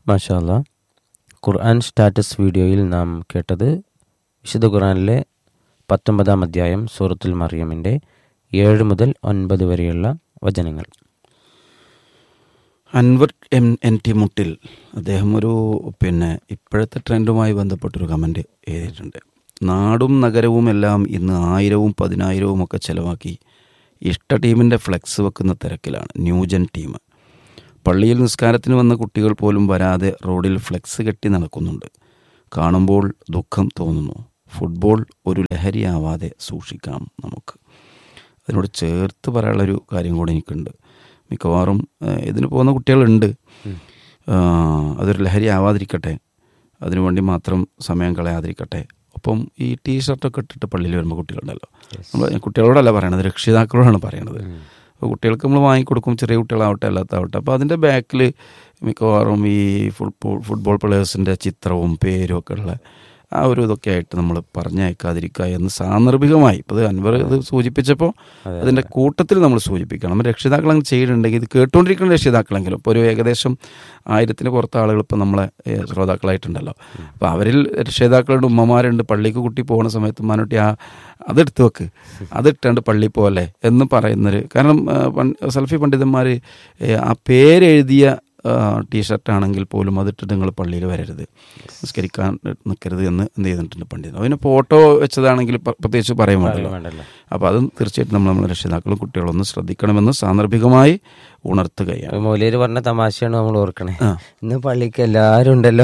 മാഷാല്ല ഖുർആൻ സ്റ്റാറ്റസ് വീഡിയോയിൽ നാം കേട്ടത് വിശുദ്ധ ഖുർആനിലെ പത്തൊമ്പതാം അധ്യായം സൂറത്തുൽ മറിയമിൻ്റെ ഏഴ് മുതൽ ഒൻപത് വരെയുള്ള വചനങ്ങൾ അൻവർ എം എൻ ടി മുട്ടിൽ അദ്ദേഹം ഒരു പിന്നെ ഇപ്പോഴത്തെ ട്രെൻഡുമായി ബന്ധപ്പെട്ടൊരു കമൻറ്റ് എഴുതിയിട്ടുണ്ട് നാടും നഗരവും എല്ലാം ഇന്ന് ആയിരവും പതിനായിരവും ഒക്കെ ചിലവാക്കി ഇഷ്ട ടീമിൻ്റെ ഫ്ലെക്സ് വെക്കുന്ന തിരക്കിലാണ് ന്യൂജൻ ടീം പള്ളിയിൽ നിസ്കാരത്തിന് വന്ന കുട്ടികൾ പോലും വരാതെ റോഡിൽ ഫ്ലെക്സ് കെട്ടി നടക്കുന്നുണ്ട് കാണുമ്പോൾ ദുഃഖം തോന്നുന്നു ഫുട്ബോൾ ഒരു ലഹരിയാവാതെ സൂക്ഷിക്കാം നമുക്ക് അതിനോട് ചേർത്ത് പറയാനുള്ളൊരു കാര്യം കൂടി എനിക്കുണ്ട് മിക്കവാറും ഏഹ്, ഇതിന് പോകുന്ന കുട്ടികളുണ്ട് ആഹ്, അതൊരു ലഹരി ആവാതിരിക്കട്ടെ അതിനുവേണ്ടി മാത്രം സമയം കളയാതിരിക്കട്ടെ ഒപ്പം ഈ ടീ ഷർട്ടൊക്കെ ഇട്ടിട്ട് പള്ളിയിൽ വരുമ്പോൾ കുട്ടികളുണ്ടല്ലോ നമ്മൾ കുട്ടികളോടല്ല പറയണത് രക്ഷിതാക്കളോടാണ് പറയണത് അപ്പോൾ കുട്ടികൾക്ക് നമ്മൾ വാങ്ങിക്കൊടുക്കും ചെറിയ കുട്ടികളാവട്ടെ അല്ലാത്താവട്ടെ അപ്പോൾ അതിൻ്റെ ബാക്കിൽ മിക്കവാറും ഈ ഫുട്ബോൾ ഫുട്ബോൾ പ്ലേയേഴ്സിൻ്റെ ചിത്രവും പേരും ഒക്കെ ഉള്ള ആ ഒരു ഇതൊക്കെ ആയിട്ട് നമ്മൾ പറഞ്ഞയക്കാതിരിക്കുക എന്ന് സാന്ദർഭികമായി ഇപ്പോൾ ഇത് അൻവർ ഇത് സൂചിപ്പിച്ചപ്പോൾ അതിൻ്റെ കൂട്ടത്തിൽ നമ്മൾ സൂചിപ്പിക്കണം നമ്മൾ രക്ഷിതാക്കൾ അങ്ങനെ ചെയ്യുന്നുണ്ടെങ്കിൽ ഇത് കേട്ടുകൊണ്ടിരിക്കുന്ന രക്ഷിതാക്കളെങ്കിലും ഇപ്പോൾ ഒരു ഏകദേശം ആയിരത്തിന് പുറത്ത് ആളുകൾ ഇപ്പോൾ നമ്മളെ ഏ, ശ്രോതാക്കളായിട്ടുണ്ടല്ലോ അപ്പോൾ അവരിൽ രക്ഷിതാക്കളുടെ ഉമ്മമാരുണ്ട് പള്ളിക്ക് കുട്ടി പോകുന്ന സമയത്ത് മാനോട്ടി ആ അതെടുത്ത് വെക്ക് അതിട്ടാണ്ട് പള്ളി പോലെ എന്ന് പറയുന്നൊരു കാരണം ആ, പണ്ട് സൽഫി പണ്ഡിതന്മാർ ആ പേരെഴുതിയ ടീഷർട്ട് ആണെങ്കിൽ പോലും അതിട്ട് നിങ്ങൾ പള്ളിയിൽ വരരുത് നിസ്കരിക്കാൻ നിൽക്കരുത് എന്ന് എന്ത് ചെയ്തിട്ടുണ്ട് പണ്ഡിതൻ അതിന് ഫോട്ടോ വെച്ചതാണെങ്കിൽ പ്ര- പ്രത്യേകിച്ച് പറയാൻ വേണ്ടല്ലോ വേണ്ടല്ലോ അപ്പോൾ അത് തീർച്ചയായിട്ടും നമ്മൾ നമ്മുടെ രക്ഷിതാക്കളും കുട്ടികളും ഒന്ന് ശ്രദ്ധിക്കണമെന്ന് സാന്ദർഭികമായി ഉണർത്തുകയാണ് മൗലിയർ പറഞ്ഞ തമാശയാണ് നമ്മൾ ഓർക്കണേ ആ. ഇന്ന് പള്ളിക്ക് എല്ലാവരും ഉണ്ടല്ലോ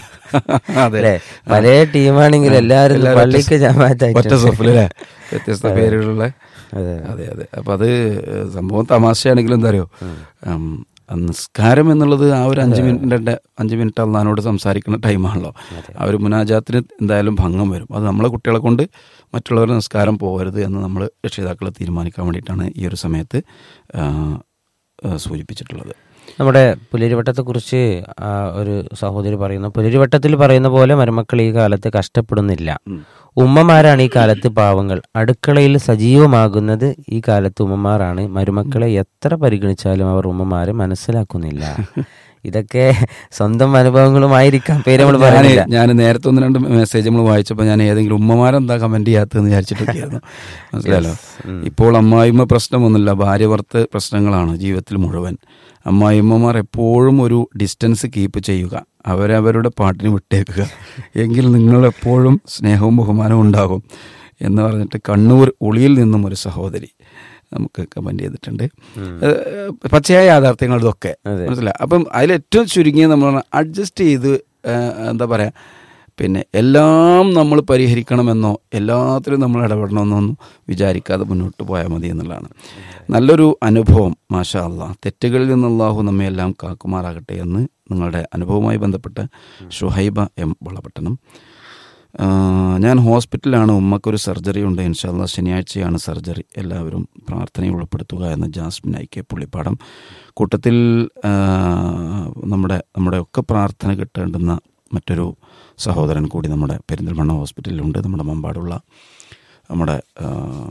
അതെ അല്ലേ പല ടീമാണെങ്കിൽ എല്ലാവരും ഇന്ന് പള്ളിക്ക് ഒറ്റ ജമാഅത്തായിട്ടുണ്ട് സഫിലല്ലേ വ്യത്യസ്ത പേരുകളുള്ള അതെ അതെ അതെ അപ്പം അത് ഏഹ്, സംഭവം തമാശയാണെങ്കിലും എന്താ അറിയോ ഉം, നിസ്കാരം എന്നുള്ളത് ആ ഒരു അഞ്ച് മിനിറ്റിൻ്റെ അഞ്ച് മിനിറ്റ് അള്ളഹാനോട് സംസാരിക്കുന്ന ടൈമാണല്ലോ ആ ഒരു മുനാജാത്തിന് എന്തായാലും ഭംഗം വരും അത് നമ്മളെ കുട്ടികളെ കൊണ്ട് മറ്റുള്ളവരുടെ നിസ്കാരം പോകരുത് എന്ന് നമ്മൾ രക്ഷിതാക്കളെ തീരുമാനിക്കാൻ വേണ്ടിയിട്ടാണ് ഈ ഒരു സമയത്ത് ആ, ആ, സൂചിപ്പിച്ചിട്ടുള്ളത് നമ്മുടെ പുലരിവട്ടത്തെക്കുറിച്ച് ആ, ഒരു സഹോദരി പറയുന്നു പുലരിവട്ടത്തിൽ പറയുന്ന പോലെ മരുമക്കൾ ഈ കാലത്ത് കഷ്ടപ്പെടുന്നില്ല ഉമ്മമാരാണ് ഈ കാലത്ത് പാവങ്ങൾ അടുക്കളയിൽ സജീവമാകുന്നത് ഈ കാലത്ത് ഉമ്മമാരാണ് മരുമക്കളെ എത്ര പരിഗണിച്ചാലും അവർ ഉമ്മമാരെ മനസ്സിലാക്കുന്നില്ല ഇതൊക്കെ സ്വന്തം അനുഭവങ്ങളുമായിരിക്കാം പേര് നമ്മൾ ഞാൻ പറയുന്നില്ല ഞാൻ നേരത്തെ ഒന്ന് രണ്ട് മെസ്സേജ് നമ്മൾ വായിച്ചപ്പോൾ ഞാൻ ഏതെങ്കിലും ഉമ്മമാരെന്താ കമന്റ് ചെയ്യാത്തതെന്ന് വിചാരിച്ചിട്ടൊക്കെയായിരുന്നു മനസ്സിലായല്ലോ ഇപ്പോൾ അമ്മായിമ്മ പ്രശ്നമൊന്നുമില്ല ഭാര്യ ഭർത്ത് പ്രശ്നങ്ങളാണ് ജീവിതത്തിൽ മുഴുവൻ അമ്മായിമ്മമാർ എപ്പോഴും ഒരു ഡിസ്റ്റൻസ് കീപ്പ് ചെയ്യുക അവരവരുടെ പാട്ടിന് വിട്ടേക്കുക എങ്കിൽ നിങ്ങൾ എപ്പോഴും സ്നേഹവും ബഹുമാനവും ഉണ്ടാകും എന്ന് പറഞ്ഞിട്ട് കണ്ണൂർ ഉളിയിൽ നിന്നും ഒരു സഹോദരി നമുക്ക് കമന്റ് ചെയ്തിട്ടുണ്ട് ഏഹ് പച്ചയായ യാഥാർത്ഥ്യങ്ങൾ ഇതൊക്കെ മനസ്സിലായി അപ്പം അതിൽ ഏറ്റവും ചുരുങ്ങിയ നമ്മൾ അഡ്ജസ്റ്റ് ചെയ്ത് ഏഹ് എന്താ പറയുക പിന്നെ എല്ലാം നമ്മൾ പരിഹരിക്കണമെന്നോ എല്ലാത്തിലും നമ്മൾ ഇടപെടണമെന്നൊന്നും വിചാരിക്കാതെ മുന്നോട്ട് പോയാൽ മതി എന്നുള്ളതാണ് നല്ലൊരു അനുഭവം മാഷാ അള്ളാഹ് തെറ്റുകളിൽ നിന്ന് അള്ളാഹു നമ്മെ എല്ലാം കാക്കുമാറാകട്ടെ എന്ന് നിങ്ങളുടെ അനുഭവവുമായി ബന്ധപ്പെട്ട് ഷുഹൈബ എം വളപട്ടണം ആ, ഞാൻ ഹോസ്പിറ്റലാണ് ഉമ്മക്കൊരു സർജറി ഉണ്ട് ഇൻഷാല്ല ശനിയാഴ്ചയാണ് സർജറി എല്ലാവരും പ്രാർത്ഥനയിൽ ഉൾപ്പെടുത്തുക എന്ന ജാസ്മിൻ ഐ കെ പുള്ളിപ്പാടം കൂട്ടത്തിൽ ആ, നമ്മുടെ നമ്മുടെ ഒക്കെ പ്രാർത്ഥന കിട്ടേണ്ടുന്ന മറ്റൊരു സഹോദരൻ കൂടി നമ്മുടെ പെരിന്തൽമണ്ണ ഹോസ്പിറ്റലിലുണ്ട് നമ്മുടെ മമ്പാടുള്ള നമ്മുടെ ആ,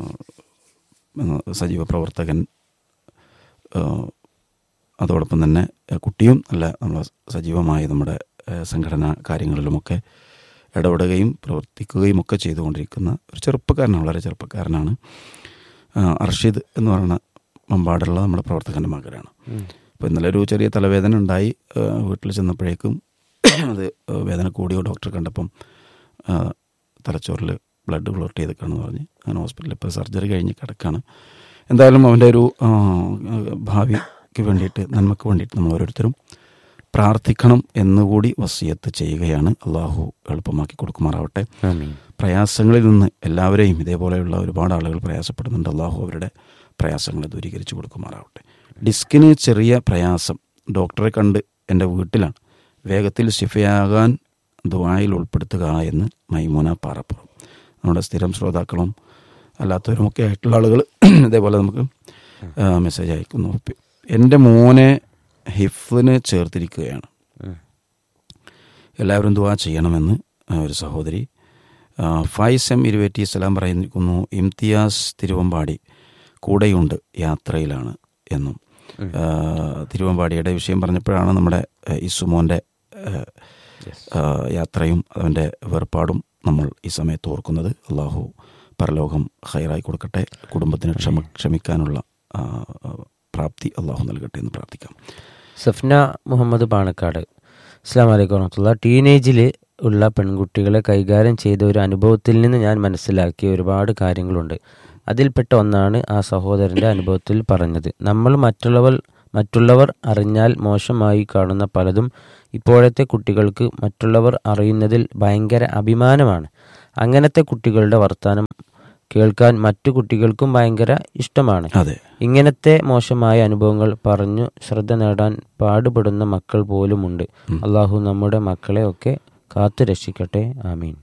സജീവ പ്രവർത്തകൻ ആ, അതോടൊപ്പം തന്നെ ആ, കുട്ടിയും നല്ല നമ്മൾ സജീവമായി നമ്മുടെ ആ, സംഘടനാ കാര്യങ്ങളിലുമൊക്കെ ഇടപെടുകയും പ്രവർത്തിക്കുകയും ഒക്കെ ചെയ്തുകൊണ്ടിരിക്കുന്ന ഒരു ചെറുപ്പക്കാരനാണ് വളരെ ചെറുപ്പക്കാരനാണ് ആ, അർഷിദ് എന്ന് പറയുന്ന മമ്പാടുള്ള നമ്മുടെ പ്രവർത്തകൻ്റെ മകനാണ് അപ്പോൾ ഇന്നലെ ഒരു ചെറിയ തലവേദന ഉണ്ടായി ആ, വീട്ടിൽ ചെന്നപ്പോഴേക്കും അത് വേദന കൂടിയോ ഡോക്ടർ കണ്ടപ്പം ആ, തലച്ചോറിൽ ബ്ലഡ് ക്ലോട്ട് ചെയ്തേക്കാണെന്ന് പറഞ്ഞ് അങ്ങനെ ഹോസ്പിറ്റലിൽ ഇപ്പോൾ സർജറി കഴിഞ്ഞ് കിടക്കാണ് എന്തായാലും അവൻ്റെ ഒരു ആ, ഭാവിക്ക് വേണ്ടിയിട്ട് നന്മയ്ക്ക് വേണ്ടിയിട്ട് നമ്മൾ ഓരോരുത്തരും പ്രാർത്ഥിക്കണം എന്നുകൂടി വസിയത്ത് ചെയ്യുകയാണ് അള്ളാഹു എളുപ്പമാക്കി കൊടുക്കുമാറാവട്ടെ ആമീൻ. പ്രയാസങ്ങളിൽ നിന്ന് എല്ലാവരെയും ഇതേപോലെയുള്ള ഒരുപാട് ആളുകൾ പ്രയാസപ്പെടുന്നുണ്ട് അള്ളാഹു അവരുടെ പ്രയാസങ്ങളെ ദൂരീകരിച്ച് കൊടുക്കുമാറാവട്ടെ ഡിസ്കിന് ചെറിയ പ്രയാസം ഡോക്ടറെ കണ്ട് എൻ്റെ വീട്ടിലാണ് വേഗത്തിൽ ശിഫയാകാൻ ദുബായിൽ ഉൾപ്പെടുത്തുക എന്ന് മൈമൂന പാറപ്പുറം നമ്മുടെ സ്ഥിരം ശ്രോതാക്കളും അല്ലാത്തവരുമൊക്കെ ആയിട്ടുള്ള ആളുകൾ ഇതേപോലെ നമുക്ക് ആ, മെസ്സേജ് അയക്കുന്നു എൻ്റെ മോനെ ഹിഫിന് ചേർത്തിരിക്കുകയാണ് ഉം. എല്ലാവരും ദുവാ ചെയ്യണമെന്ന് ആ, ഒരു സഹോദരി ആ, ഫൈസ് എം ഇരുവേറ്റി സലാം പറയുന്നു ഇംതിയാസ് തിരുവമ്പാടി കൂടെയുണ്ട് യാത്രയിലാണ് എന്നും ആ, തിരുവമ്പാടിയുടെ വിഷയം പറഞ്ഞപ്പോഴാണ് നമ്മുടെ ആ, ഇസുമോൻ്റെ ആ, ഏഹ്, ആ, യാത്രയും അവൻ്റെ വേർപാടും നമ്മൾ ഈ സമയത്ത് ഓർക്കുന്നത് അള്ളാഹു പരലോകം ഹൈറായി കൊടുക്കട്ടെ കുടുംബത്തിന് ക്ഷമ ക്ഷമിക്കാനുള്ള ആ, ആ, പ്രാപ്തി അള്ളാഹു നൽകട്ടെ എന്ന് പ്രാർത്ഥിക്കാം സഫ്ന മുഹമ്മദ് പാണക്കാട് അസ്സാം വലൈക്കും വറഹമത്തുള്ള ടീനേജിൽ ഉള്ള പെൺകുട്ടികളെ കൈകാര്യം ചെയ്ത ഒരു അനുഭവത്തിൽ നിന്ന് ഞാൻ മനസ്സിലാക്കിയ ഒരുപാട് കാര്യങ്ങളുണ്ട് അതിൽപ്പെട്ട ഒന്നാണ് ആ സഹോദരൻ്റെ അനുഭവത്തിൽ പറഞ്ഞത് നമ്മൾ മറ്റുള്ളവർ മറ്റുള്ളവർ അറിഞ്ഞാൽ മോശമായി കാണുന്ന പലതും ഇപ്പോഴത്തെ കുട്ടികൾക്ക് മറ്റുള്ളവർ അറിയുന്നതിൽ ഭയങ്കര അഭിമാനമാണ് അങ്ങനത്തെ കുട്ടികളുടെ വർത്തമാനം കേൾക്കാൻ മറ്റു കുട്ടികൾക്കും ഭയങ്കര ഇഷ്ടമാണ് അതെ ഇങ്ങനത്തെ മോശമായ അനുഭവങ്ങൾ പറഞ്ഞു ശ്രദ്ധ നേടാൻ പാടുപെടുന്ന മക്കൾ പോലുമുണ്ട് അള്ളാഹു നമ്മുടെ മക്കളെ ഒക്കെ കാത്തു രക്ഷിക്കട്ടെ ആമീൻ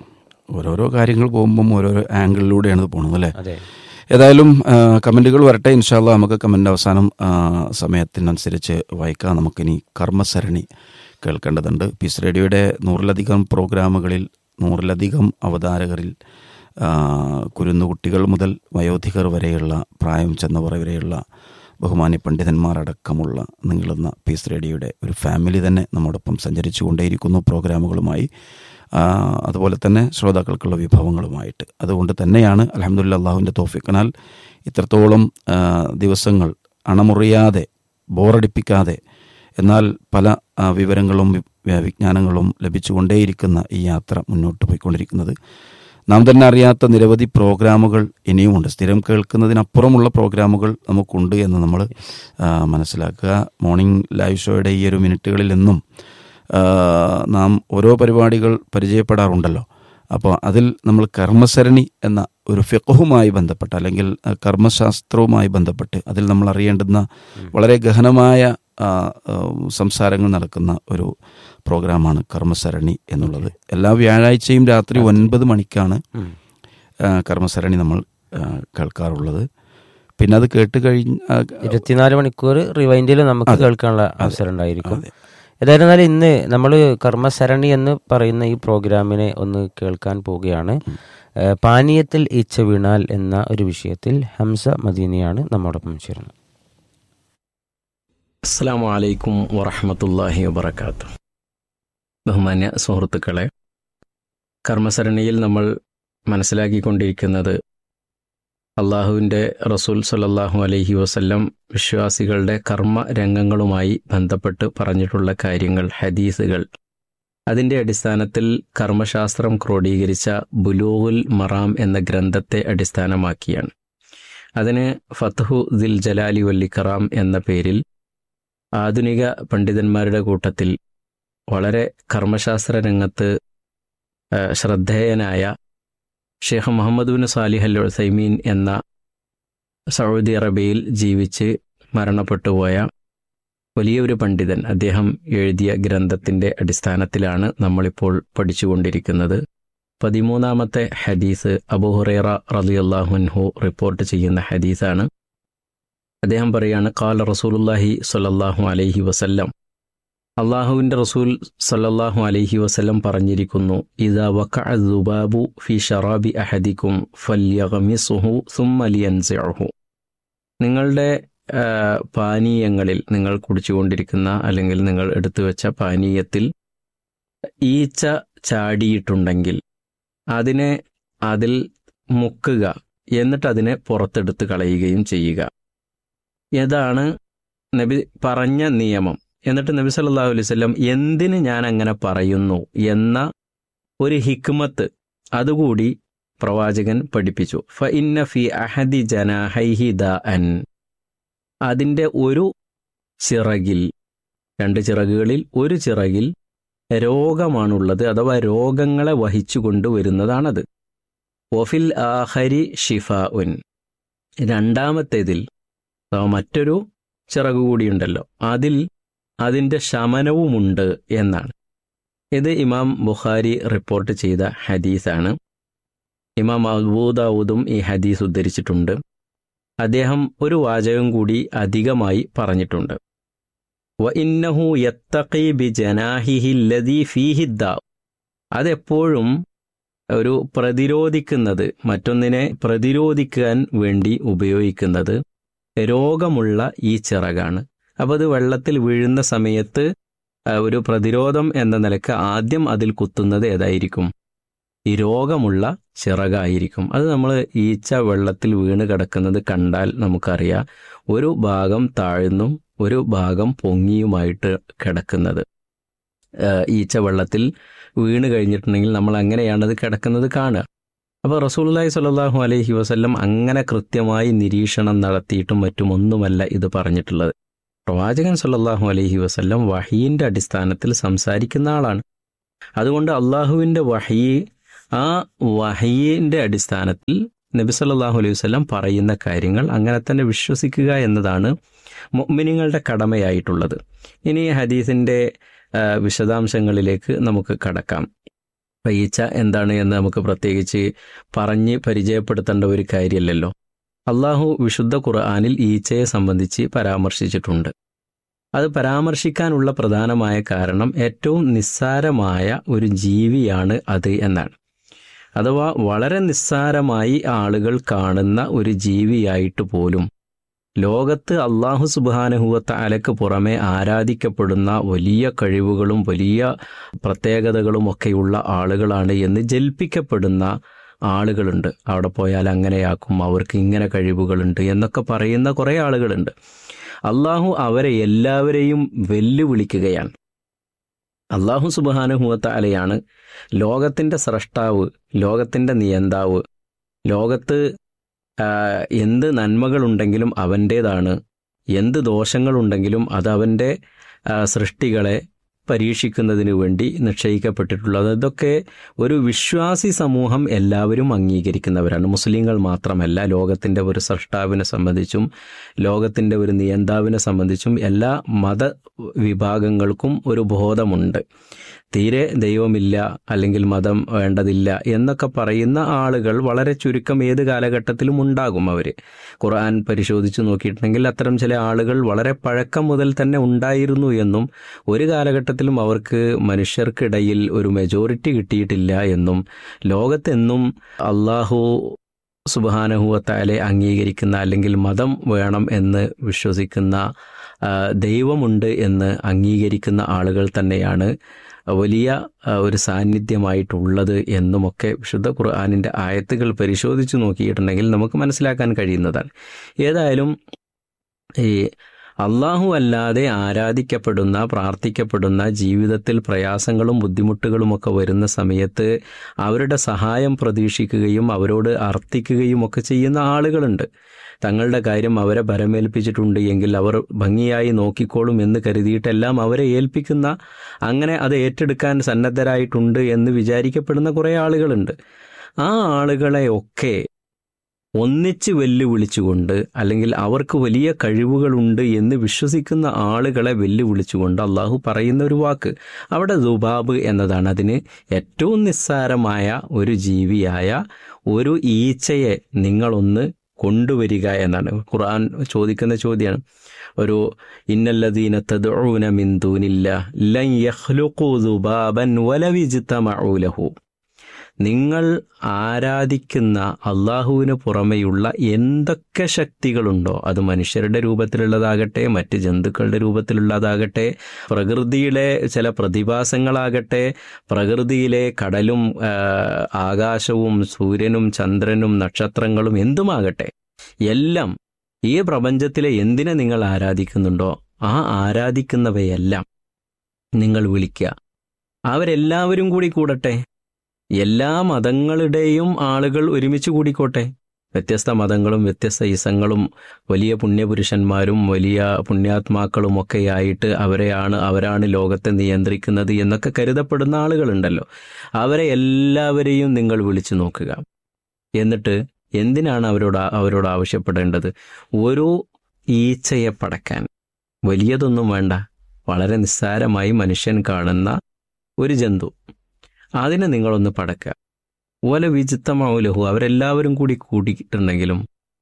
ഓരോരോ കാര്യങ്ങൾ പോകുമ്പം ഓരോരോ ആംഗിളിലൂടെയാണ് ഇത് പോണത് അല്ലേ അതെ ഏതായാലും ആ, കമൻറ്റുകൾ വരട്ടെ ഇൻഷാല്ല നമുക്ക് കമൻ്റ് അവസാനം ആ, സമയത്തിനനുസരിച്ച് വായിക്കാം നമുക്കിനി കർമ്മസരണി കേൾക്കേണ്ടതുണ്ട് പീസ് റേഡിയോയുടെ നൂറിലധികം പ്രോഗ്രാമുകളിൽ നൂറിലധികം അവതാരകരിൽ ആ, കുരുന്നുകുട്ടികൾ മുതൽ വയോധികർ വരെയുള്ള പ്രായം ചെന്നവർ വരെയുള്ള ബഹുമാന്യ പണ്ഡിതന്മാരടക്കമുള്ള നീളുന്ന പീസ് റേഡിയോയുടെ ഒരു ഫാമിലി തന്നെ നമ്മോടൊപ്പം സഞ്ചരിച്ചു കൊണ്ടേയിരിക്കുന്നു പ്രോഗ്രാമുകളുമായി ആ, അതുപോലെ തന്നെ ശ്രോതാക്കൾക്കുള്ള വിഭവങ്ങളുമായിട്ട് അതുകൊണ്ട് തന്നെയാണ് അലഹമുല്ല അള്ളാഹുവിൻ്റെ തോഫിക്കനാൽ ഇത്രത്തോളം ആ, ദിവസങ്ങൾ അണമുറിയാതെ ബോറടിപ്പിക്കാതെ എന്നാൽ പല ആ, വിവരങ്ങളും വി- വിജ്ഞാനങ്ങളും ലഭിച്ചുകൊണ്ടേയിരിക്കുന്ന ഈ യാത്ര മുന്നോട്ട് പോയിക്കൊണ്ടിരിക്കുന്നത് നാം തന്നെ അറിയാത്ത നിരവധി പ്രോഗ്രാമുകൾ ഇനിയുമുണ്ട് സ്ഥിരം കേൾക്കുന്നതിനപ്പുറമുള്ള പ്രോഗ്രാമുകൾ നമുക്കുണ്ട് എന്ന് നമ്മൾ ആ, മനസ്സിലാക്കുക മോർണിംഗ് ലൈവ് ഷോയുടെ ഈ ഒരു മിനിറ്റുകളിൽ എന്നും ആ, നാം ഓരോ പരിപാടികൾ പരിചയപ്പെടാറുണ്ടല്ലോ അപ്പോൾ അതിൽ നമ്മൾ കർമ്മസരണി എന്ന ഒരു ഫിഖുമായി ബന്ധപ്പെട്ട് അല്ലെങ്കിൽ ആ, കർമ്മശാസ്ത്രവുമായി ബന്ധപ്പെട്ട് അതിൽ നമ്മൾ അറിയേണ്ടുന്ന വളരെ ഗഹനമായ ആ, ആ, സംസാരങ്ങൾ നടക്കുന്ന ഒരു പ്രോഗ്രാമാണ് കർമ്മസരണി എന്നുള്ളത് എല്ലാ വ്യാഴാഴ്ചയും രാത്രി ഒൻപത് മണിക്കാണ് ഉം. ആ, കർമ്മസരണി നമ്മൾ ആ, കേൾക്കാറുള്ളത് പിന്നെ അത് കേട്ട് കഴിഞ്ഞ് ആ, ഇരുപത്തിനാല് മണിക്കൂർ റിവൈൻഡിൽ നമുക്ക് കേൾക്കാനുള്ള അവസരം ഉണ്ടായിരിക്കും അതെ. ഏതായിരുന്നാലും ഇന്ന് നമ്മൾ കർമ്മസരണി എന്ന് പറയുന്ന ഈ പ്രോഗ്രാമിനെ ഒന്ന് കേൾക്കാൻ പോവുകയാണ് ഏഹ് പാനീയത്തിൽ ഈച്ച വീണാൽ എന്ന ഒരു വിഷയത്തിൽ ഹംസ മദീനിയാണ് നമ്മോടൊപ്പം ചേരുന്നത് അസ്സാം വലൈക്കും വറഹമത്തല്ലാഹി വബർക്കാത്തു ബഹുമാന്യ സുഹൃത്തുക്കളെ കർമ്മസരണിയിൽ നമ്മൾ മനസ്സിലാക്കിക്കൊണ്ടിരിക്കുന്നത് അള്ളാഹുവിൻ്റെ റസൂൽ സല്ലല്ലാഹു അലൈഹി വസല്ലം വിശ്വാസികളുടെ കർമ്മ രംഗങ്ങളുമായി ബന്ധപ്പെട്ട് പറഞ്ഞിട്ടുള്ള കാര്യങ്ങൾ ഹദീസുകൾ അതിൻ്റെ അടിസ്ഥാനത്തിൽ കർമ്മശാസ്ത്രം ക്രോഡീകരിച്ച ബുലൂഗുൽ മറാം എന്ന ഗ്രന്ഥത്തെ അടിസ്ഥാനമാക്കിയാണ് അതിന് ഫത്ഹു ദിൽ ജലാലി വല്ലിക്കറാം എന്ന പേരിൽ ആധുനിക പണ്ഡിതന്മാരുടെ കൂട്ടത്തിൽ വളരെ കർമ്മശാസ്ത്ര രംഗത്ത് ആ, ശ്രദ്ധേയനായ Sheikh Muhammad bin Salih Al Uthaymeen എന്ന സൗദി അറേബ്യയിൽ ജീവിച്ച് മരണപ്പെട്ടുപോയ വലിയൊരു പണ്ഡിതൻ അദ്ദേഹം എഴുതിയ ഗ്രന്ഥത്തിൻ്റെ അടിസ്ഥാനത്തിലാണ് നമ്മളിപ്പോൾ പഠിച്ചുകൊണ്ടിരിക്കുന്നത് പതിമൂന്നാമത്തെ ഹദീസ് അബുഹുറൈറ റളിയല്ലാഹുൻഹു റിപ്പോർട്ട് ചെയ്യുന്ന ഹദീസാണ് അദ്ദേഹം പറയാണ് കാല റസൂലുല്ലാഹി സ്വല്ലല്ലാഹു അലൈഹി വസല്ലം അള്ളാഹുവിൻ്റെ റസൂൽ സല്ലല്ലാഹു അലൈഹി വസല്ലം പറഞ്ഞിരിക്കുന്നു ഇദാ വഖഅ ദുബാബു ഫി ഷറാബി അഹദിക്കും ഫല്യഗ്മിസുഹു സുമ്മ ലിയൻസിഉഹു നിങ്ങളുടെ ആ, പാനീയങ്ങളിൽ നിങ്ങൾ കുടിച്ചുകൊണ്ടിരിക്കുന്ന അല്ലെങ്കിൽ നിങ്ങൾ എടുത്തു വെച്ച പാനീയത്തിൽ ഈച്ച ചാടിയിട്ടുണ്ടെങ്കിൽ അതിനെ അതിൽ മുക്കുക എന്നിട്ട് അതിനെ പുറത്തെടുത്ത് കളയുകയും ചെയ്യുക ഇതാണ് നബി പറഞ്ഞ നിയമം എന്നിട്ട് നബി സല്ലല്ലാഹു അലൈഹി വസല്ലം എന്തിന് ഞാൻ അങ്ങനെ പറയുന്നു എന്ന ഒരു ഹിക്മത്ത് അതുകൂടി പ്രവാചകൻ പഠിപ്പിച്ചു ഫ ഇന്ന ഫി അഹദി ജനാഹൈഹി ദാഅൻ അതിൻ്റെ ഒരു ചിറകിൽ രണ്ട് ചിറകുകളിൽ ഒരു ചിറകിൽ രോഗമാണുള്ളത് അഥവാ രോഗങ്ങളെ വഹിച്ചു കൊണ്ടുവരുന്നതാണത് ഒഫിൽ ആഹരി ഷിഫ ഉൻ രണ്ടാമത്തേതിൽ അഥവാ മറ്റൊരു ചിറക് കൂടിയുണ്ടല്ലോ അതിൽ അതിൻ്റെ ശമനവുമുണ്ട് എന്നാണ് ഇത് ഇമാം ബുഖാരി റിപ്പോർട്ട് ചെയ്ത ഹദീസാണ് ഇമാം അബൂദാവൂദും ഈ ഹദീസ് ഉദ്ധരിച്ചിട്ടുണ്ട് അദ്ദേഹം ഒരു വാചകം കൂടി അധികമായി പറഞ്ഞിട്ടുണ്ട് വ ഇന്നഹു യത്തഖി ബി ജനാഹിഹില്ലദീ ഫീഹിദ്ദ അതെപ്പോഴും ഒരു പ്രതിരോധിക്കുന്നത് മറ്റൊന്നിനെ പ്രതിരോധിക്കാൻ വേണ്ടി ഉപയോഗിക്കുന്നത് രോഗമുള്ള ഈ ചിറകാണ് അപ്പോൾ അത് വെള്ളത്തിൽ വീഴുന്ന സമയത്ത് ആ, ഒരു പ്രതിരോധം എന്ന നിലക്ക് ആദ്യം അതിൽ കുത്തുന്നത് ഏതായിരിക്കും ഈ രോഗമുള്ള ചിറകായിരിക്കും അത് നമ്മൾ ഈച്ച വെള്ളത്തിൽ വീണ് കിടക്കുന്നത് കണ്ടാൽ നമുക്കറിയാം ഒരു ഭാഗം താഴ്ന്നും ഒരു ഭാഗം പൊങ്ങിയുമായിട്ട് കിടക്കുന്നത് ആ, ഈച്ച വെള്ളത്തിൽ വീണ് കഴിഞ്ഞിട്ടുണ്ടെങ്കിൽ നമ്മൾ അങ്ങനെയാണ് അത് കിടക്കുന്നത് കാണുക അപ്പോൾ റസൂലുള്ളാഹി സ്വല്ലല്ലാഹു അലൈഹി വസല്ലം അങ്ങനെ കൃത്യമായി നിരീക്ഷണം നടത്തിയിട്ടും മറ്റുമൊന്നുമല്ല ഇത് പറഞ്ഞിട്ടുള്ളത് പ്രവാചകൻ സല്ലല്ലാഹു അലൈഹി വസല്ലം വഹീൻ്റെ അടിസ്ഥാനത്തിൽ സംസാരിക്കുന്ന ആളാണ് അതുകൊണ്ട് അള്ളാഹുവിൻ്റെ വഹീ ആ വഹീൻ്റെ അടിസ്ഥാനത്തിൽ നബി സല്ലല്ലാഹു അലൈഹി വസല്ലം പറയുന്ന കാര്യങ്ങൾ അങ്ങനെ തന്നെ വിശ്വസിക്കുക എന്നതാണ് മുഅ്മിനീങ്ങളുടെ കടമയായിട്ടുള്ളത് ഇനി ഈ ഹദീസിൻ്റെ ആ, വിശദാംശങ്ങളിലേക്ക് നമുക്ക് കടക്കാം അപ്പോൾ ഈച്ച എന്താണ് എന്ന് നമുക്ക് പ്രത്യേകിച്ച് പറഞ്ഞ് പരിചയപ്പെടുത്തേണ്ട ഒരു കാര്യമല്ലല്ലോ അള്ളാഹു വിശുദ്ധ ഖുർആാനിൽ ഈച്ചയെ സംബന്ധിച്ച് പരാമർശിച്ചിട്ടുണ്ട് അത് പരാമർശിക്കാനുള്ള പ്രധാനമായ കാരണം ഏറ്റവും നിസ്സാരമായ ഒരു ജീവിയാണ് അത് എന്നാണ് അഥവാ വളരെ നിസ്സാരമായി ആളുകൾ കാണുന്ന ഒരു ജീവിയായിട്ട് പോലും ലോകത്ത് അള്ളാഹു സുബാനഹുവത്ത അലക്ക് പുറമെ ആരാധിക്കപ്പെടുന്ന വലിയ കഴിവുകളും വലിയ പ്രത്യേകതകളും ഒക്കെയുള്ള ആളുകളാണ് എന്ന് ജൽപ്പിക്കപ്പെടുന്ന ആളുകളുണ്ട് അവിടെ പോയാൽ അങ്ങനെയാക്കും അവർക്ക് ഇങ്ങനെ കഴിവുകളുണ്ട് എന്നൊക്കെ പറയുന്ന കുറേ ആളുകളുണ്ട് അള്ളാഹു അവരെ എല്ലാവരെയും വെല്ലുവിളിക്കുകയാണ് അള്ളാഹു സുബാനുഹുവത്ത അലയാണ് ലോകത്തിൻ്റെ സ്രഷ്ടാവ് ലോകത്തിൻ്റെ നിയന്താവ് ലോകത്ത് ആ, എന്ത് നന്മകളുണ്ടെങ്കിലും അവൻ്റേതാണ് എന്ത് ദോഷങ്ങളുണ്ടെങ്കിലും അത് അവൻ്റെ ആ, സൃഷ്ടികളെ പരീക്ഷിക്കുന്നതിന് വേണ്ടി നിശ്ചയിക്കപ്പെട്ടിട്ടുള്ളത് ഇതൊക്കെ ഒരു വിശ്വാസി സമൂഹം എല്ലാവരും അംഗീകരിക്കുന്നവരാണ് മുസ്ലിങ്ങൾ മാത്രമല്ല ലോകത്തിൻ്റെ ഒരു സൃഷ്ടാവിനെ സംബന്ധിച്ചും ലോകത്തിൻ്റെ ഒരു നിയന്താവിനെ സംബന്ധിച്ചും എല്ലാ മത വിഭാഗങ്ങൾക്കും ഒരു ബോധമുണ്ട് തീരെ ദൈവമില്ല അല്ലെങ്കിൽ മതം വേണ്ടതില്ല എന്നൊക്കെ പറയുന്ന ആളുകൾ വളരെ ചുരുക്കം ഏത് കാലഘട്ടത്തിലും ഉണ്ടാകും അവർ ഖുർആൻ പരിശോധിച്ച് നോക്കിയിട്ടുണ്ടെങ്കിൽ അത്തരം ചില ആളുകൾ വളരെ പഴക്കം മുതൽ തന്നെ ഉണ്ടായിരുന്നു എന്നും ഒരു കാലഘട്ടത്തിലും അവർക്ക് മനുഷ്യർക്കിടയിൽ ഒരു മെജോറിറ്റി കിട്ടിയിട്ടില്ല എന്നും ലോകത്തെന്നും അള്ളാഹു സുബാനഹുവത്താലെ അംഗീകരിക്കുന്ന അല്ലെങ്കിൽ മതം വേണം എന്ന് വിശ്വസിക്കുന്ന ആ, ദൈവമുണ്ട് എന്ന് അംഗീകരിക്കുന്ന ആളുകൾ തന്നെയാണ് വലിയ ആ, ഒരു സാന്നിധ്യമായിട്ടുള്ളത് എന്നുമൊക്കെ വിശുദ്ധ ഖുർആാനിൻ്റെ ആയത്തുകൾ പരിശോധിച്ച് നോക്കിയിട്ടുണ്ടെങ്കിൽ നമുക്ക് മനസ്സിലാക്കാൻ കഴിയുന്നതാണ് ഏതായാലും ഈ അള്ളാഹു അല്ലാതെ ആരാധിക്കപ്പെടുന്ന പ്രാർത്ഥിക്കപ്പെടുന്ന ജീവിതത്തിൽ പ്രയാസങ്ങളും ബുദ്ധിമുട്ടുകളുമൊക്കെ വരുന്ന സമയത്ത് അവരുടെ സഹായം പ്രതീക്ഷിക്കുകയും അവരോട് അർത്ഥിക്കുകയും ഒക്കെ ചെയ്യുന്ന ആളുകളുണ്ട് തങ്ങളുടെ കാര്യം അവരെ ഭരമേൽപ്പിച്ചിട്ടുണ്ട് എങ്കിൽ അവർ ഭംഗിയായി നോക്കിക്കോളും എന്ന് കരുതിയിട്ടെല്ലാം അവരെ ഏൽപ്പിക്കുന്ന അങ്ങനെ അത് ഏറ്റെടുക്കാൻ സന്നദ്ധരായിട്ടുണ്ട് എന്ന് വിചാരിക്കപ്പെടുന്ന കുറേ ആളുകളുണ്ട് ആ ആളുകളെ ഒക്കെ ഒന്നിച്ച് വെല്ലുവിളിച്ചുകൊണ്ട് അല്ലെങ്കിൽ അവർക്ക് വലിയ കഴിവുകളുണ്ട് എന്ന് വിശ്വസിക്കുന്ന ആളുകളെ വെല്ലുവിളിച്ചുകൊണ്ട് അള്ളാഹു പറയുന്ന ഒരു വാക്ക് അവിടെ ദുബാബ് എന്നതാണ് അതിന് ഏറ്റവും നിസ്സാരമായ ഒരു ജീവിയായ ഒരു ഈച്ചയെ നിങ്ങളൊന്ന് കൊണ്ടുവരിക എന്നാണ് ഖുർആൻ ചോദിക്കുന്ന ചോദ്യമാണ് ഒരു ഇന്നല്ലദീന തദ്ഊന മിൻ ദൂനില്ല ലൻ യഖ്ലുഖു ദുബാബൻ വലവിജ്തമഉ ലഹു നിങ്ങൾ ആരാധിക്കുന്ന അള്ളാഹുവിന് പുറമെയുള്ള എന്തൊക്കെ ശക്തികളുണ്ടോ അത് മനുഷ്യരുടെ രൂപത്തിലുള്ളതാകട്ടെ മറ്റ് ജന്തുക്കളുടെ രൂപത്തിലുള്ളതാകട്ടെ പ്രകൃതിയിലെ ചില പ്രതിഭാസങ്ങളാകട്ടെ പ്രകൃതിയിലെ കടലും ആ, ആകാശവും സൂര്യനും ചന്ദ്രനും നക്ഷത്രങ്ങളും എന്തുമാകട്ടെ എല്ലാം ഈ പ്രപഞ്ചത്തിലെ എന്തിനെ നിങ്ങൾ ആരാധിക്കുന്നുണ്ടോ ആ ആരാധിക്കുന്നവയെല്ലാം നിങ്ങൾ വിളിക്കുക അവരെല്ലാവരും കൂടി കൂടട്ടെ എല്ലാ മതങ്ങളുടെയും ആളുകൾ ഒരുമിച്ച് കൂടിക്കോട്ടെ വ്യത്യസ്ത മതങ്ങളും വ്യത്യസ്ത ഇസങ്ങളും വലിയ പുണ്യപുരുഷന്മാരും വലിയ പുണ്യാത്മാക്കളും ഒക്കെയായിട്ട് അവരെയാണ് അവരാണ് ലോകത്തെ നിയന്ത്രിക്കുന്നത് എന്നൊക്കെ കരുതപ്പെടുന്ന ആളുകളുണ്ടല്ലോ അവരെ എല്ലാവരെയും നിങ്ങൾ വിളിച്ചു നോക്കുക എന്നിട്ട് എന്തിനാണ് അവരോട് അവരോട് ആവശ്യപ്പെടേണ്ടത് ഒരു ഈച്ചയെ പടക്കാൻ വലിയതൊന്നും വേണ്ട വളരെ നിസ്സാരമായി മനുഷ്യൻ കാണുന്ന ഒരു ജന്തു അതിനെ നിങ്ങളൊന്ന് പടക്കുക ഓല വിചിത്തമാവുലഹു അവരെല്ലാവരും കൂടി കൂടിയിട്ടുണ്ടെങ്കിലും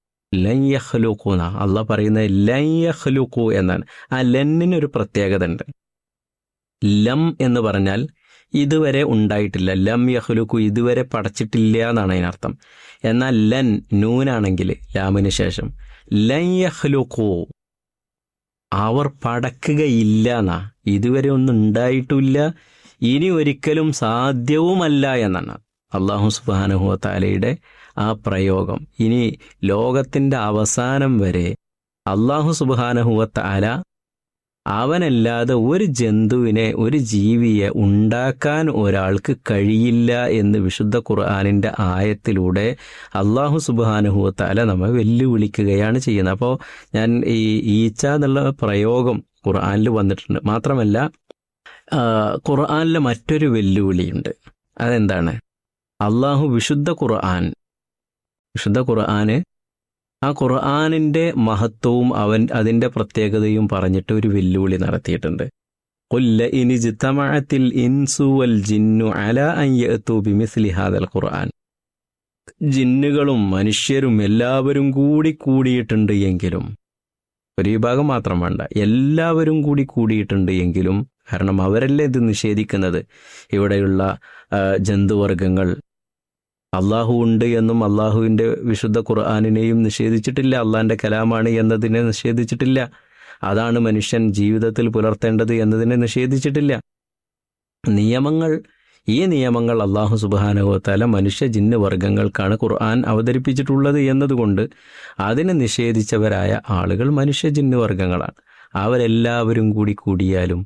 ലൻ യഹ്ലൂക്കൂന്ന അള്ള പറയുന്നത് ലൻ യഹ്ലൂക്കു എന്നാണ് ആ ലന്നിനൊരു പ്രത്യേകത ഉണ്ട് ലം എന്ന് പറഞ്ഞാൽ ഇതുവരെ ഉണ്ടായിട്ടില്ല ലം യഹ്ലുക്കു ഇതുവരെ പടച്ചിട്ടില്ല എന്നാണ് അതിനർത്ഥം എന്നാൽ ലൻ നൂനാണെങ്കിൽ ലാമിന് ശേഷം ലൻ യഹ്ലുക്കു അവർ പടക്കുകയില്ല എന്നാ ഇതുവരെ ഒന്നും ഉണ്ടായിട്ടുമില്ല ഇനി ഒരിക്കലും സാധ്യവുമല്ല എന്നാണ് അള്ളാഹു സുബാനുഹുവ താലയുടെ ആ പ്രയോഗം ഇനി ലോകത്തിൻ്റെ അവസാനം വരെ അള്ളാഹു സുബാനഹുവ താല അവനല്ലാതെ ഒരു ജന്തുവിനെ ഒരു ജീവിയെ ഉണ്ടാക്കാൻ ഒരാൾക്ക് കഴിയില്ല എന്ന് വിശുദ്ധ ഖുർആാനിൻ്റെ ആയത്തിലൂടെ അള്ളാഹു സുബാനുഹുവത്താല നമ്മെ വെല്ലുവിളിക്കുകയാണ് ചെയ്യുന്നത് അപ്പോൾ ഞാൻ ഈ ഈച്ച എന്നുള്ള പ്രയോഗം ഖുർആാനിൽ വന്നിട്ടുണ്ട് മാത്രമല്ല ആ, ഖുർആാനിലെ മറ്റൊരു വെല്ലുവിളിയുണ്ട് അതെന്താണ് അള്ളാഹു വിശുദ്ധ ഖുർആൻ വിശുദ്ധ ഖുർആന് ആ ഖുർആാനിൻ്റെ മഹത്വവും അവൻ അതിൻ്റെ പ്രത്യേകതയും പറഞ്ഞിട്ട് ഒരു വെല്ലുവിളി നടത്തിയിട്ടുണ്ട് കൊല്ല ഇനി ജിത്തമഴത്തിൽ ഇൻസു വൽ ജിന്നു അല അയ്യത്തു ബിമിസ്ലി ഹാദൽ ഖുർആൻ ജിന്നുകളും മനുഷ്യരും എല്ലാവരും കൂടി കൂടിയിട്ടുണ്ട് എങ്കിലും ഒരു വിഭാഗം മാത്രം വേണ്ട എല്ലാവരും കൂടി കൂടിയിട്ടുണ്ട് എങ്കിലും കാരണം അവരല്ലേ ഇത് നിഷേധിക്കുന്നത് ഇവിടെയുള്ള ആ, ജന്തുവർഗങ്ങൾ അള്ളാഹു ഉണ്ട് എന്നും അള്ളാഹുവിൻ്റെ വിശുദ്ധ ഖുർആാനിനെയും നിഷേധിച്ചിട്ടില്ല അള്ളാഹിൻ്റെ കലാമാണ് എന്നതിനെ നിഷേധിച്ചിട്ടില്ല അതാണ് മനുഷ്യൻ ജീവിതത്തിൽ പുലർത്തേണ്ടത് എന്നതിനെ നിഷേധിച്ചിട്ടില്ല നിയമങ്ങൾ ഈ നിയമങ്ങൾ അള്ളാഹു സുബാനുഭവത്താല മനുഷ്യ ജിന്ന് വർഗങ്ങൾക്കാണ് ഖുർആൻ അവതരിപ്പിച്ചിട്ടുള്ളത് എന്നതുകൊണ്ട് അതിനെ നിഷേധിച്ചവരായ ആളുകൾ മനുഷ്യ ജിന്ന് വർഗങ്ങളാണ് അവരെല്ലാവരും കൂടി കൂടിയാലും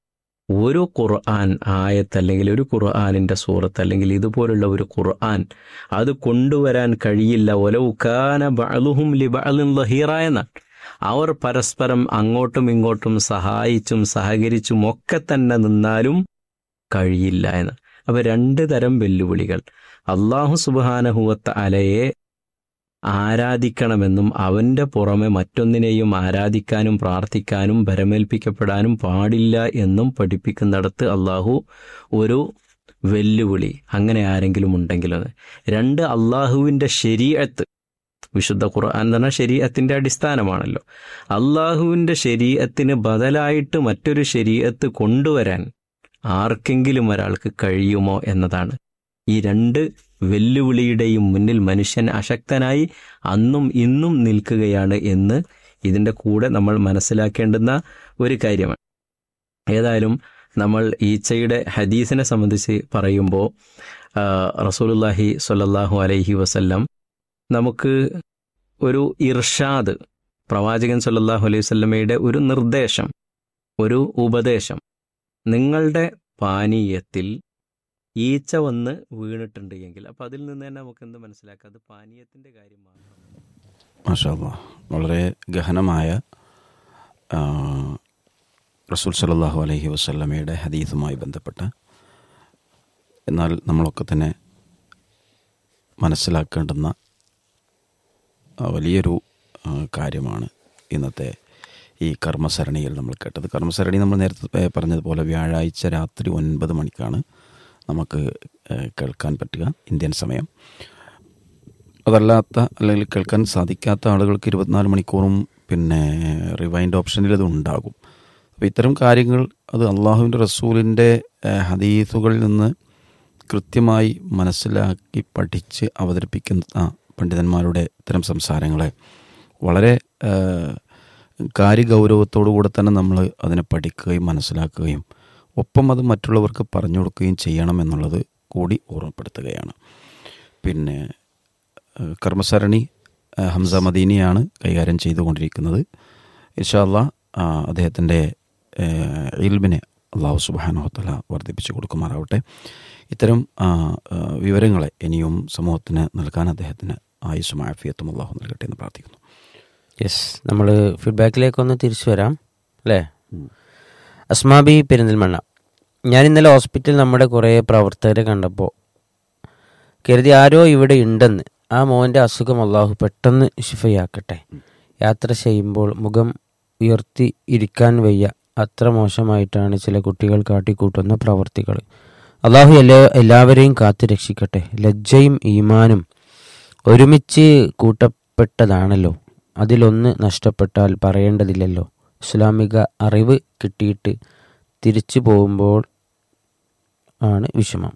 ഒരു ഖുർആൻ ആയത്ത് അല്ലെങ്കിൽ ഒരു ഖുർആാനിൻ്റെ സൂറത്ത് അല്ലെങ്കിൽ ഇതുപോലുള്ള ഒരു ഖുർആൻ അത് കൊണ്ടുവരാൻ കഴിയില്ല ഒലവുക്കാന ബഅലുഹും ലി ബഅലിൻ ലഹീറ എന്നാണ് അവർ പരസ്പരം അങ്ങോട്ടും ഇങ്ങോട്ടും സഹായിച്ചും സഹകരിച്ചും ഒക്കെ തന്നെ നിന്നാലും കഴിയില്ല എന്ന് അപ്പൊ രണ്ട് തരം വെല്ലുവിളികൾ അള്ളാഹു സുബാനഹുവത്ത അലയെ ആരാധിക്കണമെന്നും അവന്റെ പുറമെ മറ്റൊന്നിനെയും ആരാധിക്കാനും പ്രാർത്ഥിക്കാനും ഭരമേൽപ്പിക്കപ്പെടാനും പാടില്ല എന്നും പഠിപ്പിക്കുന്നിടത്ത് അള്ളാഹു ഒരു വെല്ലുവിളി അങ്ങനെ ആരെങ്കിലും ഉണ്ടെങ്കിലോ രണ്ട് അള്ളാഹുവിൻ്റെ ശരീഅത്ത് വിശുദ്ധ ഖുർആൻ എന്ന് പറഞ്ഞാൽ ശരീഅത്തിൻ്റെ അടിസ്ഥാനമാണല്ലോ അള്ളാഹുവിൻ്റെ ശരീഅത്തിന് ബദലായിട്ട് മറ്റൊരു ശരീഅത്ത് കൊണ്ടുവരാൻ ആർക്കെങ്കിലും ഒരാൾക്ക് കഴിയുമോ എന്നതാണ് ഈ രണ്ട് വെല്ലുവിളിയുടെയും മുന്നിൽ മനുഷ്യൻ അശക്തനായി അന്നും ഇന്നും നിൽക്കുകയാണ് എന്ന് ഇതിൻ്റെ കൂടെ നമ്മൾ മനസ്സിലാക്കേണ്ടുന്ന ഒരു കാര്യമാണ് ഏതായാലും നമ്മൾ ഈച്ചയുടെ ഹദീസിനെ സംബന്ധിച്ച് പറയുമ്പോൾ റസൂലുല്ലാഹി സ്വല്ലല്ലാഹു അലൈഹി വസല്ലം നമുക്ക് ഒരു ഇർഷാദ് പ്രവാചകൻ സല്ലല്ലാഹു അലൈഹി വസല്ലമയുടെ ഒരു നിർദ്ദേശം ഒരു ഉപദേശം നിങ്ങളുടെ പാനീയത്തിൽ ഈച്ച വന്ന് വീണിട്ടുണ്ട് എങ്കിൽ അപ്പം അതിൽ നിന്ന് തന്നെ നമുക്ക് എന്ത് മനസ്സിലാക്കാം അത് പാനീയത്തിൻ്റെ കാര്യം മാത്രം മാഷാ അല്ലാ. വളരെ ഗഹനമായ ആ, റസൂൽ സല്ലല്ലാഹു അലൈഹി വസല്ലമയുടെ ഹദീസുമായി ബന്ധപ്പെട്ട എന്നാൽ നമ്മളൊക്കെ തന്നെ മനസ്സിലാക്കേണ്ടുന്ന ആ, വലിയൊരു ആ, കാര്യമാണ് ഇന്നത്തെ ഈ കർമ്മസരണിയിൽ നമ്മൾ കേട്ടത് കർമ്മസരണി നമ്മൾ നേരത്തെ പ- പറഞ്ഞതുപോലെ വ്യാഴാഴ്ച രാത്രി ഒൻപത് മണിക്കാണ് നമുക്ക് ആ, കേൾക്കാൻ പറ്റുക ഇന്ത്യൻ സമയം അതല്ലാത്ത അല്ലെങ്കിൽ കേൾക്കാൻ സാധിക്കാത്ത ആളുകൾക്ക് ഇരുപത്തിനാല് മണിക്കൂറും പിന്നെ റിവൈൻഡ് ഓപ്ഷനിൽ അത് ഉണ്ടാകും അപ്പോൾ ഇത്തരം കാര്യങ്ങൾ അത് അള്ളാഹുവിൻ്റെ റസൂലിൻ്റെ ഏഹ്, ഹദീസുകളിൽ നിന്ന് കൃത്യമായി മനസ്സിലാക്കി പഠിച്ച് അവതരിപ്പിക്കുന്ന പണ്ഡിതന്മാരുടെ ഇത്തരം സംസാരങ്ങളെ വളരെ ഏഹ്, കാര്യഗൗരവത്തോടു കൂടെ തന്നെ നമ്മൾ അതിനെ പഠിക്കുകയും മനസ്സിലാക്കുകയും ഒപ്പം അത് മറ്റുള്ളവർക്ക് പറഞ്ഞു കൊടുക്കുകയും ചെയ്യണം എന്നുള്ളത് കൂടി ഓർമ്മപ്പെടുത്തുകയാണ് പിന്നെ ഏഹ് കർമ്മസരണി ഏഹ് ഹംസ മദീനിയാണ് കൈകാര്യം ചെയ്തുകൊണ്ടിരിക്കുന്നത് ഇൻഷാല്ല അദ്ദേഹത്തിൻ്റെ ഇൽമിനെ അള്ളാഹു സുബാനോത്തല വർദ്ധിപ്പിച്ചു കൊടുക്കുമാറാവട്ടെ ഇത്തരം ആ, ആ, വിവരങ്ങളെ ഇനിയും സമൂഹത്തിന് നൽകാൻ അദ്ദേഹത്തിന് ആയുസ്സും ആഫിയത്തും അള്ളാഹു നൽകട്ടെ എന്ന് പ്രാർത്ഥിക്കുന്നു യെസ് നമ്മൾ ഫീഡ്ബാക്കിലേക്കൊന്ന് തിരിച്ചു വരാം അല്ലേ അസ്മാബി പെരിന്തൽമണ്ണ ഞാൻ ഇന്നലെ ഹോസ്പിറ്റലിൽ നമ്മുടെ കുറേ പ്രവർത്തകരെ കണ്ടപ്പോൾ കരുതി ആരോ ഇവിടെ ഉണ്ടെന്ന് ആ മോൻ്റെ അസുഖം അള്ളാഹു പെട്ടെന്ന് ശിഫയാക്കട്ടെ യാത്ര ചെയ്യുമ്പോൾ മുഖം ഉയർത്തി ഇരിക്കാൻ വയ്യ അത്ര മോശമായിട്ടാണ് ചില കുട്ടികൾ കാട്ടിക്കൂട്ടുന്ന പ്രവർത്തികൾ അള്ളാഹു എല്ലാ എല്ലാവരെയും കാത്തു രക്ഷിക്കട്ടെ ലജ്ജയും ഈമാനും ഒരുമിച്ച് കൂട്ടപ്പെട്ടതാണല്ലോ അതിലൊന്ന് നഷ്ടപ്പെട്ടാൽ പറയേണ്ടതില്ലല്ലോ ഇസ്ലാമിക അറിവ് കിട്ടിയിട്ട് തിരിച്ചു പോകുമ്പോൾ ആണ് വിഷമം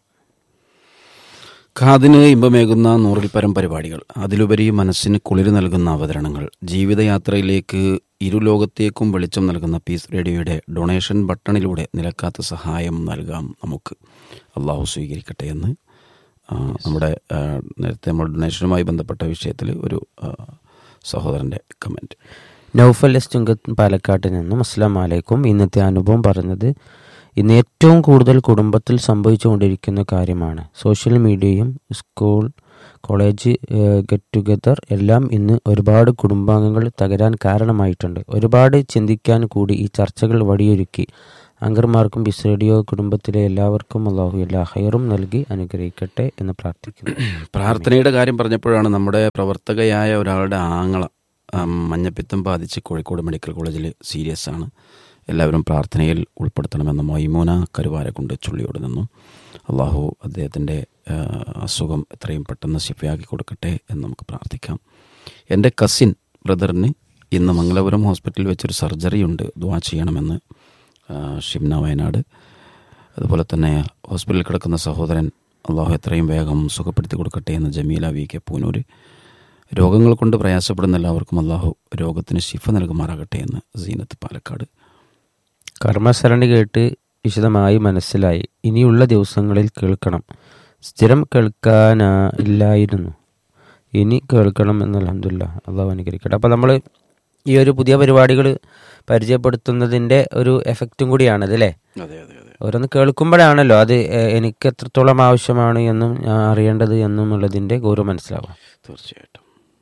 കാതിന് ഇമ്പമേകുന്ന നൂറിൽ പരം പരിപാടികൾ അതിലുപരി മനസ്സിന് കുളിര് നൽകുന്ന അവതരണങ്ങൾ ജീവിതയാത്രയിലേക്ക് ഇരുലോകത്തേക്കും വെളിച്ചം നൽകുന്ന പീസ് റേഡിയോയുടെ ഡൊണേഷൻ ബട്ടണിലൂടെ നിലക്കാത്ത സഹായം നൽകാം നമുക്ക് അള്ളാഹു സ്വീകരിക്കട്ടെ എന്ന് ആ, നമ്മുടെ ആ, നേരത്തെ നമ്മൾ ഡൊണേഷനുമായി ബന്ധപ്പെട്ട വിഷയത്തിൽ ഒരു ആ, സഹോദരൻ്റെ കമൻറ്റ് നൗഫൽ എസ് ചുങ്കത്ത് പാലക്കാട്ട് നിന്നും അസ്സാം വലൈക്കും ഇന്നത്തെ അനുഭവം പറഞ്ഞത് ഇന്ന് ഏറ്റവും കൂടുതൽ കുടുംബത്തിൽ സംഭവിച്ചുകൊണ്ടിരിക്കുന്ന കാര്യമാണ് സോഷ്യൽ മീഡിയയും സ്കൂൾ കോളേജ് ഗെറ്റ് ടുഗദർ എല്ലാം ഇന്ന് ഒരുപാട് കുടുംബാംഗങ്ങൾ തകരാൻ കാരണമായിട്ടുണ്ട് ഒരുപാട് ചിന്തിക്കാൻ കൂടി ഈ ചർച്ചകൾ വഴിയൊരുക്കി അങ്കർമാർക്കും ബിസ് റേഡിയോ കുടുംബത്തിലെ എല്ലാവർക്കും അള്ളാഹു എല്ലാ ഹൈറും നൽകി അനുഗ്രഹിക്കട്ടെ എന്ന് പ്രാർത്ഥിക്കുന്നു പ്രാർത്ഥനയുടെ കാര്യം പറഞ്ഞപ്പോഴാണ് നമ്മുടെ പ്രവർത്തകയായ ഒരാളുടെ ആങ്ങള ആ, മഞ്ഞപ്പിത്തം ബാധിച്ച് കോഴിക്കോട് മെഡിക്കൽ കോളേജിൽ സീരിയസ് ആണ് എല്ലാവരും പ്രാർത്ഥനയിൽ ഉൾപ്പെടുത്തണമെന്ന് മൊയ്മൂന കരുവാരക്കുണ്ട് ചുള്ളിയോട് നിന്നും അള്ളാഹു അദ്ദേഹത്തിൻ്റെ ആ, അസുഖം എത്രയും പെട്ടെന്ന് ശിഫയാക്കി കൊടുക്കട്ടെ എന്ന് നമുക്ക് പ്രാർത്ഥിക്കാം എൻ്റെ കസിൻ ബ്രദറിന് ഇന്ന് മംഗലപുരം ഹോസ്പിറ്റലിൽ വെച്ചൊരു സർജറി ഉണ്ട് ദ്വാ ചെയ്യണമെന്ന് ആ, ഷിംന വയനാട് അതുപോലെ തന്നെ ഹോസ്പിറ്റലിൽ കിടക്കുന്ന സഹോദരൻ അള്ളാഹു എത്രയും വേഗം സുഖപ്പെടുത്തി കൊടുക്കട്ടെ എന്ന് ജമീല വി കെ പൂനൂർ രോഗങ്ങൾ കൊണ്ട് പ്രയാസപ്പെടുന്ന എല്ലാവർക്കും അള്ളാഹു രോഗത്തിന് ശിഫ നൽകുമാറാകട്ടെ എന്ന് സീനത്ത് പാലക്കാട് കർമ്മസരണി കേട്ട് വിശദമായി മനസ്സിലായി ഇനിയുള്ള ദിവസങ്ങളിൽ കേൾക്കണം സ്ഥിരം കേൾക്കാനാ ഇല്ലായിരുന്നു ഇനി കേൾക്കണം എന്ന് അലഹമില്ല അള്ളാഹു അനുകരിക്കട്ടെ അപ്പോൾ നമ്മൾ ഈ ഒരു പുതിയ പരിപാടികൾ പരിചയപ്പെടുത്തുന്നതിൻ്റെ ഒരു എഫക്റ്റും കൂടിയാണിത് അല്ലേ അതെ അതെ അതെ ഓരോന്ന് കേൾക്കുമ്പോഴാണല്ലോ അത് എ- എനിക്ക് എത്രത്തോളം ആവശ്യമാണ് എന്നും ഞാൻ അറിയേണ്ടത് എന്നുള്ളതിൻ്റെ ഗൗരവം മനസ്സിലാവും തീർച്ചയായിട്ടും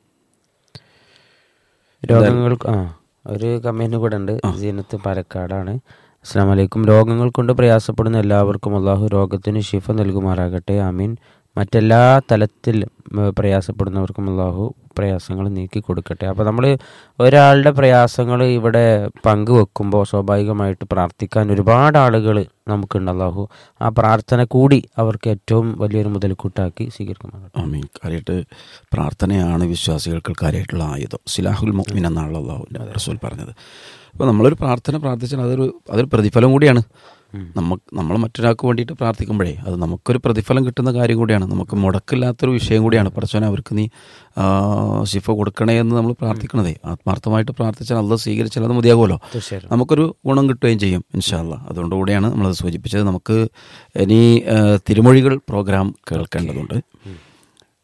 രോഗങ്ങൾ ആ ഒരു കമ്പനി കൂടെ ഉണ്ട് ജീനത്ത് പാലക്കാടാണ് അസ്സാം വലൈക്കും രോഗങ്ങൾ കൊണ്ട് പ്രയാസപ്പെടുന്ന എല്ലാവർക്കും അള്ളാഹു രോഗത്തിന് ശിഫ നൽകുമാറാകട്ടെ ആമീൻ മറ്റെല്ലാ തലത്തിലും ഉം, പ്രയാസപ്പെടുന്നവർക്കും അള്ളാഹു പ്രയാസങ്ങൾ നീക്കി കൊടുക്കട്ടെ അപ്പോൾ നമ്മൾ ഒരാളുടെ പ്രയാസങ്ങൾ ഇവിടെ പങ്കുവെക്കുമ്പോൾ സ്വാഭാവികമായിട്ട് പ്രാർത്ഥിക്കാൻ ഒരുപാട് ആളുകൾ നമുക്കുണ്ട് അള്ളാഹു ആ പ്രാർത്ഥന കൂടി അവർക്ക് ഏറ്റവും വലിയൊരു മുതൽക്കൂട്ടാക്കി സ്വീകരിക്കുമാറാകട്ടെ ആമീൻ കാര്യമായിട്ട് പ്രാർത്ഥനയാണ് വിശ്വാസികൾക്ക് കാര്യമായിട്ടുള്ള ആയുധം സിലാഹുൽ മുഅ്മിൻ എന്നാണ് അള്ളാഹുവിൻ്റെ റസൂൽ പറഞ്ഞത് അപ്പോൾ നമ്മളൊരു പ്രാർത്ഥന പ്രാർത്ഥിച്ചാൽ അതൊരു അതൊരു പ്രതിഫലം കൂടിയാണ് നമുക്ക് നമ്മൾ മറ്റൊരാൾക്ക് വേണ്ടിയിട്ട് പ്രാർത്ഥിക്കുമ്പോഴേ അത് നമുക്കൊരു പ്രതിഫലം കിട്ടുന്ന കാര്യം കൂടിയാണ് നമുക്ക് മുടക്കില്ലാത്തൊരു വിഷയം കൂടിയാണ് പഠിച്ചോനെ അവർക്ക് നീ ആ, ശിഫ കൊടുക്കണേ എന്ന് നമ്മൾ പ്രാർത്ഥിക്കണതേ ആത്മാർത്ഥമായിട്ട് പ്രാർത്ഥിച്ചാൽ അത് സ്വീകരിച്ചാൽ അത് മതിയാകുമല്ലോ തീർച്ചയായിട്ടും നമുക്കൊരു ഗുണം കിട്ടുകയും ചെയ്യും ഇൻഷാല്ല അതുകൊണ്ട് കൂടിയാണ് നമ്മളത് സൂചിപ്പിച്ചത് നമുക്ക് ഇനി ആ, തിരുമൊഴികൾ പ്രോഗ്രാം കേൾക്കേണ്ടതുണ്ട്